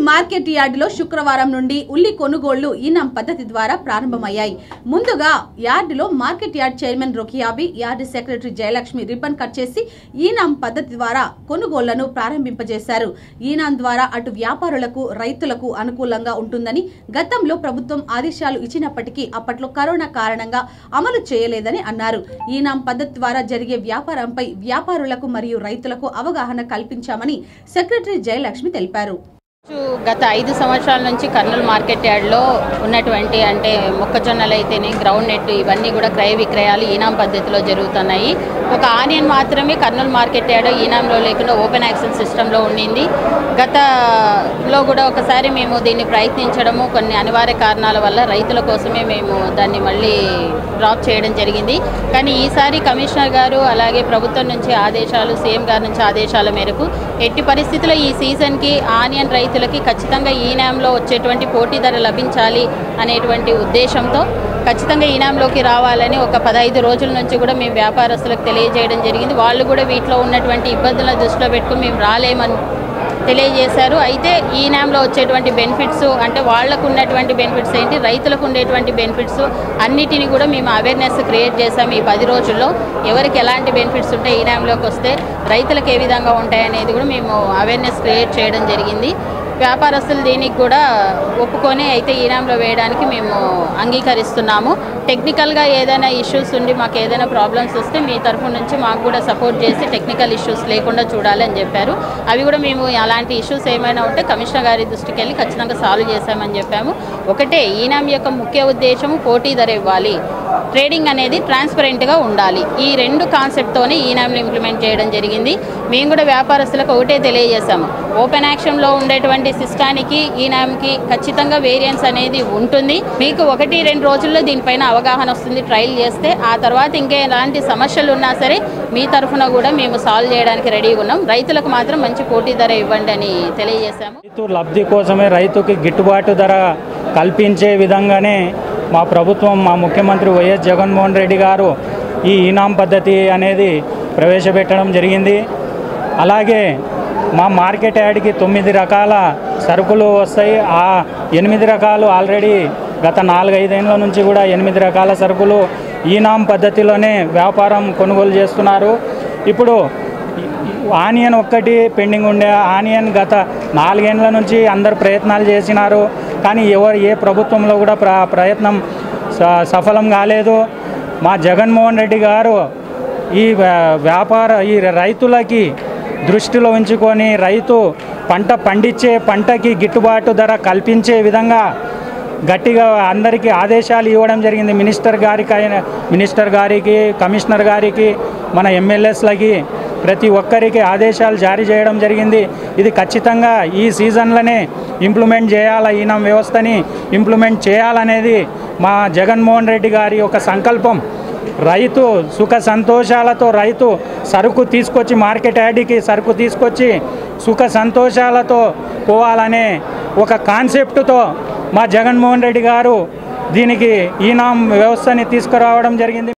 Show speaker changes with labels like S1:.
S1: market యార్డులో శుక్రవారం నుండి ఉల్లి కొనుగోళ్లు ఈనాం పద్ధతి ద్వారా ప్రారంభమయ్యాయి ముందుగా యార్డులో market yard chairman Rokiyabi yard secretary Jayalakshmi ribbon cut చేసి ఈనాం పద్ధతి ద్వారా కొనుగోళ్లను ప్రారంభింపజేశారు ఈనాం ద్వారా అటు వ్యాపారులకు రైతులకు అనుకూలంగా ఉంటుందని గతంలో ప్రభుత్వం ఆదేశాలు ఇచ్చినప్పటికీ అప్పట్లో కరోనా కారణంగా అమలు చేయలేదని అన్నారు ఈనాం పద్ధతి ద్వారా జరిగే వ్యాపారంపై వ్యాపారులకు మరియు రైతులకు అవగాహన కల్పించామని సెక్రటరీ జయలక్ష్మి తెలిపారు
S2: గత ఐదు సంవత్సరాల నుంచి కర్నూలు మార్కెట్ యార్డ్లో ఉన్నటువంటి అంటే మొక్కజొన్నలు అయితేనే గ్రౌండ్ నెట్ ఇవన్నీ కూడా క్రయ విక్రయాలు ఈనాం పద్ధతిలో జరుగుతున్నాయి ఒక ఆనియన్ మాత్రమే కర్నూలు మార్కెట్ యార్డ్ ఈనాంలో లేకుండా ఓపెన్ యాక్సెస్ సిస్టంలో ఉండింది గతలో కూడా ఒకసారి మేము దీన్ని ప్రయత్నించడము కొన్ని అనివార్య కారణాల వల్ల రైతుల కోసమే మేము దాన్ని మళ్ళీ డ్రాప్ చేయడం జరిగింది కానీ ఈసారి కమిషనర్ గారు అలాగే ప్రభుత్వం నుంచి ఆదేశాలు సీఎం గారి నుంచి ఆదేశాల మేరకు ఎట్టి పరిస్థితుల్లో ఈ సీజన్కి ఆనియన్ రైతులకి ఖచ్చితంగా ఈనాంలో వచ్చేటువంటి పోటీ ధర లభించాలి అనేటువంటి ఉద్దేశంతో ఖచ్చితంగా ఈనాంలోకి రావాలని ఒక పదహైదు రోజుల నుంచి కూడా మేము వ్యాపారస్తులకు తెలియజేయడం జరిగింది వాళ్ళు కూడా వీటిలో ఉన్నటువంటి ఇబ్బందులను దృష్టిలో పెట్టుకుని మేము రాలేమని తెలియజేశారు అయితే ఈ నామ్లో వచ్చేటువంటి బెనిఫిట్స్ అంటే వాళ్లకు ఉన్నటువంటి బెనిఫిట్స్ ఏంటి రైతులకు ఉండేటువంటి బెనిఫిట్స్ అన్నిటిని కూడా మేము అవేర్నెస్ క్రియేట్ చేశాము ఈ పది రోజుల్లో ఎవరికి ఎలాంటి బెనిఫిట్స్ ఉంటాయి ఈ నామ్లోకి వస్తే రైతులకు ఏ విధంగా ఉంటాయి అనేది కూడా మేము అవేర్నెస్ క్రియేట్ చేయడం జరిగింది వ్యాపారస్తులు దీనికి కూడా ఒప్పుకొని అయితే ఈనాంలో వేయడానికి మేము అంగీకరిస్తున్నాము టెక్నికల్గా ఏదైనా ఇష్యూస్ ఉండి మాకు ఏదైనా ప్రాబ్లమ్స్ వస్తే మీ తరఫు నుంచి మాకు కూడా సపోర్ట్ చేసి టెక్నికల్ ఇష్యూస్ లేకుండా చూడాలి అని చెప్పారు అవి కూడా మేము అలాంటి ఇష్యూస్ ఏమైనా ఉంటే కమిషనర్ గారి దృష్టికి వెళ్ళి ఖచ్చితంగా సాల్వ్ చేశామని చెప్పాము ఒకటే ఈనాం యొక్క ముఖ్య ఉద్దేశము పోటీ ధర ఇవ్వాలి ట్రేడింగ్ అనేది ట్రాన్స్పరెంట్గా ఉండాలి ఈ రెండు కాన్సెప్ట్తోనే ఈనాంని ఇంప్లిమెంట్ చేయడం జరిగింది మేము కూడా వ్యాపారస్తులకు ఒకటే తెలియజేశాము ఓపెన్ యాక్షన్లో ఉండేటువంటి సిస్టానికి ఈనాంకి ఖచ్చితంగా వేరియన్స్ అనేది ఉంటుంది మీకు ఒకటి రెండు రోజుల్లో దీనిపైన అవగాహన వస్తుంది ట్రయల్ చేస్తే ఆ తర్వాత ఇంకే ఎలాంటి సమస్యలు ఉన్నా సరే మీ తరఫున కూడా మేము సాల్వ్ చేయడానికి రెడీగా ఉన్నాం రైతులకు మాత్రం మంచి పోటీ ధర ఇవ్వండి అని తెలియజేశాము
S3: రైతు లబ్ధి కోసమే రైతుకి గిట్టుబాటు ధర కల్పించే విధంగానే మా ప్రభుత్వం మా ముఖ్యమంత్రి వైఎస్ జగన్మోహన్ రెడ్డి గారు ఈ ఈనాం పద్ధతి అనేది ప్రవేశపెట్టడం జరిగింది అలాగే మా మార్కెట్ యార్డ్కి తొమ్మిది రకాల సరుకులు వస్తాయి ఆ ఎనిమిది రకాలు ఆల్రెడీ గత నాలుగైదేళ్ళ నుంచి కూడా ఎనిమిది రకాల సరుకులు ఈనాం పద్ధతిలోనే వ్యాపారం కొనుగోలు చేస్తున్నారు ఇప్పుడు ఆనియన్ ఒక్కటి పెండింగ్ ఉండే ఆనియన్ గత నాలుగేండ్ల నుంచి అందరు ప్రయత్నాలు చేసినారు కానీ ఎవరు ఏ ప్రభుత్వంలో కూడా ప్ర ప్రయత్నం స- సఫలం కాలేదు మా జగన్మోహన్ రెడ్డి గారు ఈ వ్యా- వ్యాపార ఈ రైతులకి దృష్టిలో ఉంచుకొని రైతు పంట పండించే పంటకి గిట్టుబాటు ధర కల్పించే విధంగా గట్టిగా అందరికీ ఆదేశాలు ఇవ్వడం జరిగింది మినిస్టర్ గారికి అయిన మినిస్టర్ గారికి కమిషనర్ గారికి మన ఎమ్మెల్యేస్లకి ప్రతి ఒక్కరికి ఆదేశాలు జారీ చేయడం జరిగింది ఇది ఖచ్చితంగా ఈ సీజన్లోనే ఇంప్లిమెంట్ చేయాల ఈనం వ్యవస్థని ఇంప్లిమెంట్ చేయాలనేది మా జగన్మోహన్ రెడ్డి గారి యొక్క సంకల్పం రైతు సుఖ సంతోషాలతో రైతు సరుకు తీసుకొచ్చి మార్కెట్ యార్డ్కి సరుకు తీసుకొచ్చి సుఖ సంతోషాలతో పోవాలనే ఒక కాన్సెప్ట్తో మా జగన్మోహన్ రెడ్డి గారు దీనికి ఈనాం వ్యవస్థని తీసుకురావడం జరిగింది